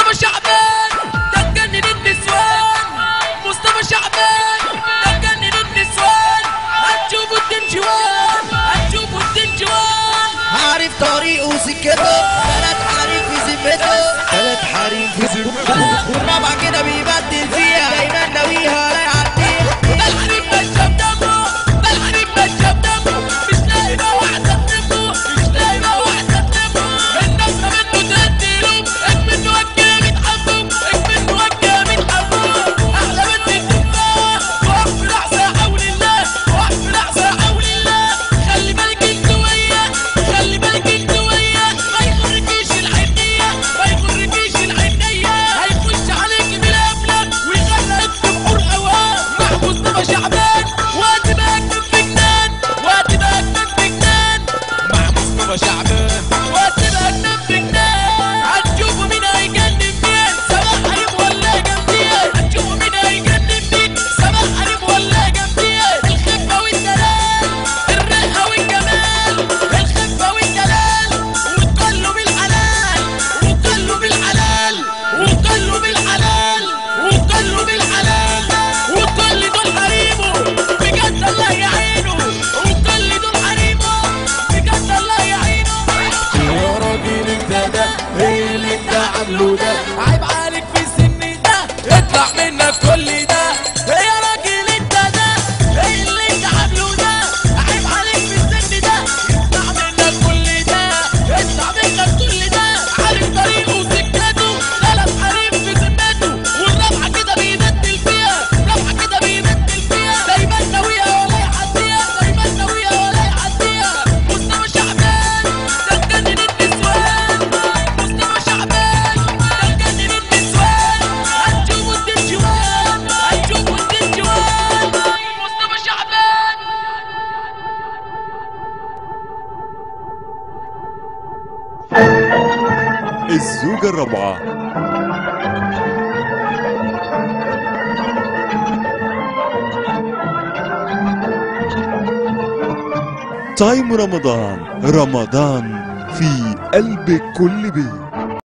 مصطفى شعبان ده تجنن النسوان مصطفى شعبان ده تجنن النسوان هتشوفوا الدنجوان هتشوفوا الدنجوان عارف طريقه وسكته ثلاث حريم في ذمته ثلاث حريم في ذمته والرابع كده بيبدل فيها دايما ناويها لا يعديها ده الحريم ماشيه بدمه ده الحريم ماشيه بدمه مش لاقي بقى واحده تلمه مش لاقي بقى واحده تلمه الناس منه تهديله اكمنه وجه بيتحبه اكمنه وجه بيتحبه احلى بنت التفاح وقف في لحظه حول الله وقف في لحظه حول الله خلي بالك انت وياه خلي بالك انت وياه ما يغركيش الحنيه ما يغركيش الحنيه هيخش عليك بالافلام ويخلى انت بحور اوهام مع مصطفى شعبان وقت ما اكتب في جنان وقت ما اكتب في جنان مع مصطفى شعبان وقت ما اكتب في جنان هتشوفوا مين هيجنن مين سواء حريم ولا جنبيه هتشوفوا مين هيجنن مين سواء حريم ولا جنبيه الخفه والدلال الرقه والجمال الخفه والدلال وكله بالحلال وكله بالحلال وكله بالحلال وكله بالحلال وكل دول حريمه بجد الله يعينه وكل دول حريمه بجد الله يعينه يا راجل انت ده ايه اللي انت عامله ده عيب عليك في السن ده اطلع منك كل ده يا راجل انت ده ايه اللي انت عامله ده عيب عليك في السن ده اطلع منك كل ده اطلع منك كل ده عارف طريقه وسكته ثلاث حريم في ذمته والرابعه كده بيبدل فيها رابعه كده بيبدل فيها دايما ناويها ولا يعديها دايما ناويها ولا يعديها مصطفى شعبان ده تجنن النسوان مصطفى شعبان ده تجنن النسوان هتشوفوا الدنجوان هتشوفوا الدنجوان مصطفى شعبان الزوجة الرابعة تايم رمضان رمضان في قلب كل بيت